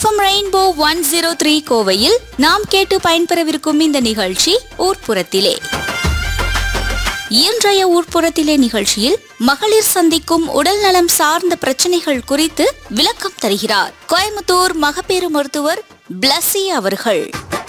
FM rainbow one zero three கோவையில் நாம் கேட்டு பயன்பெறவிருக்கும் இந்த நிகழ்ச்சி ஊர்ப்புறத்திலே இன்றைய ஊர்ப்புறத்திலே நிகழ்ச்சியில் மகளிர் சந்திக்கும் உடல் நலம் சார்ந்த பிரச்சனைகள் குறித்து விளக்கம் தருகிறார் கோயம்புத்தூர் மகப்பேறு மருத்துவர் பிளஸி அவர்கள்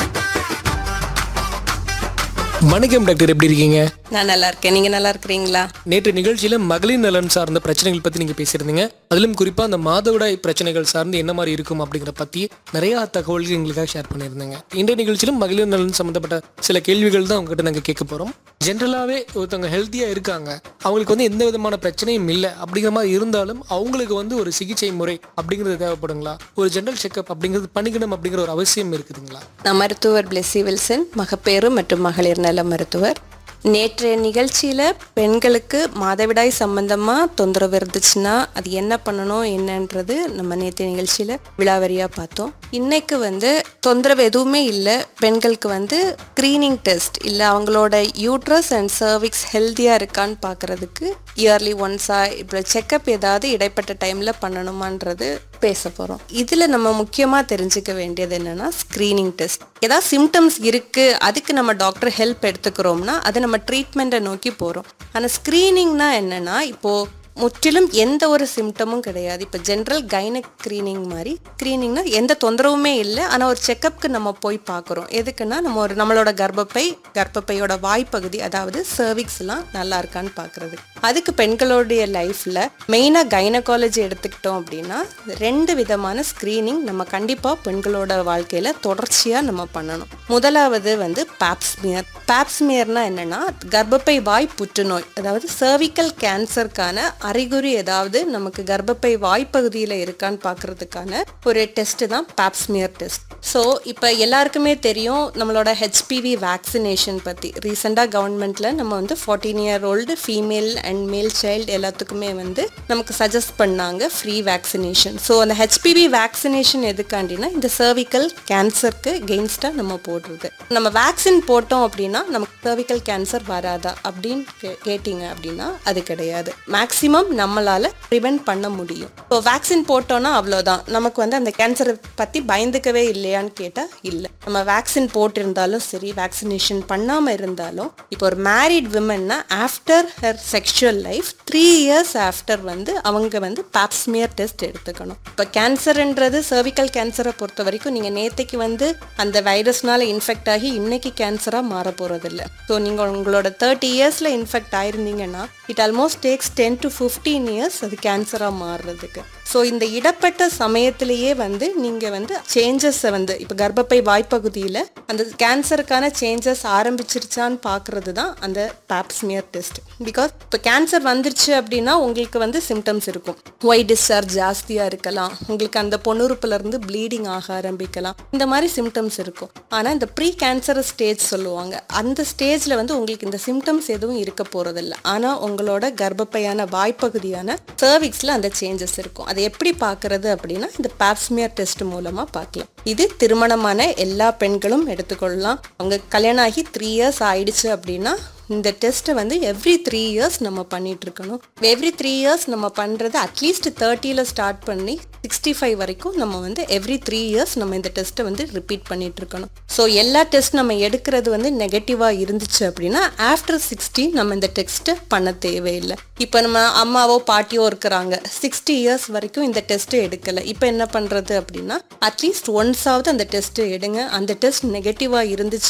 வணக்கம் டாக்டர் எப்படி இருக்கீங்க நான் நல்லா இருக்கேன் நீங்க நல்லா இருக்கிறீங்களா நேற்று நிகழ்ச்சியில மகளிர் நலன் சார்ந்த பிரச்சனைகள் பத்தி நீங்க பேசியிருந்தீங்க அதிலும் குறிப்பா அந்த மாதவிடாய் பிரச்சனைகள் சார்ந்து என்ன மாதிரி இருக்கும் அப்படிங்கிற பத்தி நிறைய தகவல்கள் எங்களுக்காக ஷேர் பண்ணியிருந்தீங்க இன்றைய நிகழ்ச்சியிலும் மகளிர் நலன் சம்பந்தப்பட்ட சில கேள்விகள் தான் உங்ககிட்ட நாங்க கேட்க போறோம் ஜென்ரலாவே ஒருத்தவங்க ஹெல்த்தியா இருக்காங்க அவங்களுக்கு வந்து எந்த விதமான பிரச்சனையும் இல்லை அப்படிங்கிற மாதிரி இருந்தாலும் அவங்களுக்கு வந்து ஒரு சிகிச்சை முறை அப்படிங்கிறது தேவைப்படுங்களா ஒரு ஜென்ரல் செக்அப் அப்படிங்கிறது பண்ணிக்கணும் அப்படிங்கிற ஒரு அவசியம் இருக்குதுங்களா நான் மருத்துவர் பிளெஸி வில்சன் மகப்பேறு மற்றும் மகளிர் நல மருத்துவர் நேற்றைய நிகழ்ச்சியில் பெண்களுக்கு மாதவிடாய் சம்பந்தமாக தொந்தரவு இருந்துச்சுன்னா அது என்ன பண்ணணும் என்னன்றது நம்ம நேற்றைய நிகழ்ச்சியில் விழாவரியாக பார்த்தோம் இன்னைக்கு வந்து தொந்தரவு எதுவுமே இல்லை பெண்களுக்கு வந்து ஸ்க்ரீனிங் டெஸ்ட் இல்லை அவங்களோட யூட்ரஸ் அண்ட் சர்விக்ஸ் ஹெல்த்தியாக இருக்கான்னு பார்க்குறதுக்கு இயர்லி ஒன்ஸாக இப்போ செக்கப் ஏதாவது இடைப்பட்ட டைமில் பண்ணணுமான்றது பேச போகிறோம் இதில் நம்ம முக்கியமாக தெரிஞ்சுக்க வேண்டியது என்னென்னா ஸ்க்ரீனிங் டெஸ்ட் ஏதாவது சிம்டம்ஸ் இருக்குது அதுக்கு நம்ம டாக்டர் ஹெல்ப் எடுத்துக்கிறோம்னா அது நம்ம ட்ரீட்மெண்ட்டை நோக்கி போகிறோம் ஆனால் ஸ்க்ரீனிங்னா என்னென்னா இப்போது முற்றிலும் எந்த ஒரு சிம்டமும் கிடையாது இப்போ ஜென்ரல் கைனக் ஸ்க்ரீனிங் மாதிரி ஸ்க்ரீனிங்னா எந்த தொந்தரவுமே இல்லை ஆனால் ஒரு செக்கப்க்கு நம்ம போய் பார்க்குறோம் எதுக்குன்னா நம்ம ஒரு நம்மளோட கர்ப்பப்பை கர்ப்பப்பையோட வாய்ப்பகுதி அதாவது சர்விக்ஸ்லாம் நல்லா இருக்கான்னு பார்க்குறது அதுக்கு பெண்களுடைய லைஃப்பில் மெயினாக கைனகாலஜி எடுத்துக்கிட்டோம் அப்படின்னா ரெண்டு விதமான ஸ்க்ரீனிங் நம்ம கண்டிப்பாக பெண்களோட வாழ்க்கையில் தொடர்ச்சியாக நம்ம பண்ணணும் முதலாவது வந்து பேப்ஸ்மியர் பேப்ஸ்மியர்னா என்னென்னா கர்ப்பப்பை வாய் புற்றுநோய் அதாவது சர்விக்கல் கேன்சருக்கான அறிகுறி ஏதாவது நமக்கு கர்ப்பப்பை வாய்ப்பகுதியில் இருக்கான்னு பார்க்கறதுக்கான ஒரு டெஸ்ட் தான் பேப்ஸ்மியர் டெஸ்ட் ஸோ இப்போ எல்லாருக்குமே தெரியும் நம்மளோட ஹெச்பிவி வேக்சினேஷன் பற்றி ரீசெண்டாக கவர்மெண்ட்டில் நம்ம வந்து fourteen year old female and male child எல்லாத்துக்குமே வந்து நமக்கு சஜஸ்ட் பண்ணாங்க ஃப்ரீ வேக்சினேஷன் ஸோ அந்த ஹெச்பிவி வேக்சினேஷன் எதுக்காண்டினா இந்த சர்விக்கல் கேன்சருக்கு கெயின்ஸ்டாக நம்ம போடுறது நம்ம வேக்சின் போட்டோம் அப்படின்னா நமக்கு சர்விக்கல் கேன்சர் வராதா அப்படின்னு கே- கேட்டிங்க அப்படின்னா அது கிடையாது மேக்ஸிமம் நம்மளால ப்ரிவென்ட் பண்ண முடியும் இப்போ வேக்சின் போட்டோம்னா அவ்வளோதான் நமக்கு வந்து அந்த கேன்சரை பற்றி பயந்துக்கவே இல்லையான்னு கேட்டால் இல்லை நம்ம வேக்சின் போட்டிருந்தாலும் சரி வேக்சினேஷன் பண்ணாமல் இருந்தாலும் இப்போ ஒரு மேரிட் விமன்னா after her sexual life three years after வந்து அவங்க வந்து பாப்ஸ்மியர் டெஸ்ட் எடுத்துக்கணும் இப்போ கேன்சர்ன்றது சர்விக்கல் கேன்சரை பொறுத்த வரைக்கும் நீங்கள் நேத்தைக்கு வந்து அந்த வைரஸ்னால இன்ஃபெக்ட் ஆகி இன்னைக்கு கேன்சராக மாற போகிறதில்ல ஸோ நீங்கள் உங்களோட தேர்ட்டி இயர்ஸில் இன்ஃபெக்ட் ஆயிருந்தீங்கன்னா it almost takes ten to fifteen years அது கேன்சராக மாறுறதுக்கு ஸோ இந்த இடப்பட்ட சமயத்திலேயே வந்து நீங்கள் வந்து சேஞ்சஸை வந்து இப்போ கர்ப்பப்பை வாய்ப்பகுதியில் அந்த கேன்சருக்கான சேஞ்சஸ் ஆரம்பிச்சிருச்சான்னு பார்க்குறது தான் அந்த பேப்ஸ்மியர் டெஸ்ட் பிகாஸ் இப்போ கேன்சர் வந்துருச்சு அப்படின்னா உங்களுக்கு வந்து சிம்டம்ஸ் இருக்கும் ஒய் டிஸ்சார்ஜ் ஜாஸ்தியாக இருக்கலாம் உங்களுக்கு அந்த பொண்ணுறுப்புல இருந்து ப்ளீடிங் ஆக ஆரம்பிக்கலாம் இந்த மாதிரி சிம்டம்ஸ் இருக்கும் ஆனால் இந்த ப்ரீ கேன்சர் ஸ்டேஜ் சொல்லுவாங்க அந்த ஸ்டேஜில் வந்து உங்களுக்கு இந்த சிம்டம்ஸ் எதுவும் இருக்க போகிறதில்ல ஆனால் உங்களோட கர்ப்பப்பையான வாய்ப்பகுதியான சர்விக்ஸில் அந்த சேஞ்சஸ் இருக்கும் அதை எப்படி பார்க்கறது அப்படின்னா இந்த பாப்ஸ்மியர் டெஸ்ட் மூலமாக பார்க்கலாம் இது திருமணமான எல்லா பெண்களும் எடுத்துக்கொள்ளலாம் அவங்க கல்யாணம் ஆகி த்ரீ இயர்ஸ் ஆயிடுச்சு அப்படின்னா இந்த டெஸ்ட்டை வந்து எவ்ரி த்ரீ இயர்ஸ் நம்ம பண்ணிட்டு இருக்கணும் எவ்ரி த்ரீ இயர்ஸ் நம்ம பண்ணுறது அட்லீஸ்ட் தேர்ட்டியில் ஸ்டார்ட் பண்ணி சிக்ஸ்டி ஃபைவ் வரைக்கும் நம்ம வந்து எவ்ரி த்ரீ இயர்ஸ் நம்ம இந்த டெஸ்ட்டை வந்து ரிப்பீட் பண்ணிட்டு இருக்கணும் ஸோ எல்லா டெஸ்ட் நம்ம எடுக்கிறது வந்து நெகட்டிவாக இருந்துச்சு அப்படின்னா ஆஃப்டர் சிக்ஸ்டி நம்ம இந்த டெஸ்ட்டை பண்ண தேவையில்லை இப்போ நம்ம அம்மாவோ பாட்டியோ இருக்கிறாங்க சிக்ஸ்டி இயர்ஸ் வரைக்கும் இந்த டெஸ்ட்டை எடுக்கலை இப்போ என்ன பண்ணுறது அப்படின்னா அட்லீஸ்ட் ஒன்ஸாவது அந்த டெஸ்ட்டை எடுங்க அந்த டெஸ்ட் நெகட்டிவாக இருந்துச்சு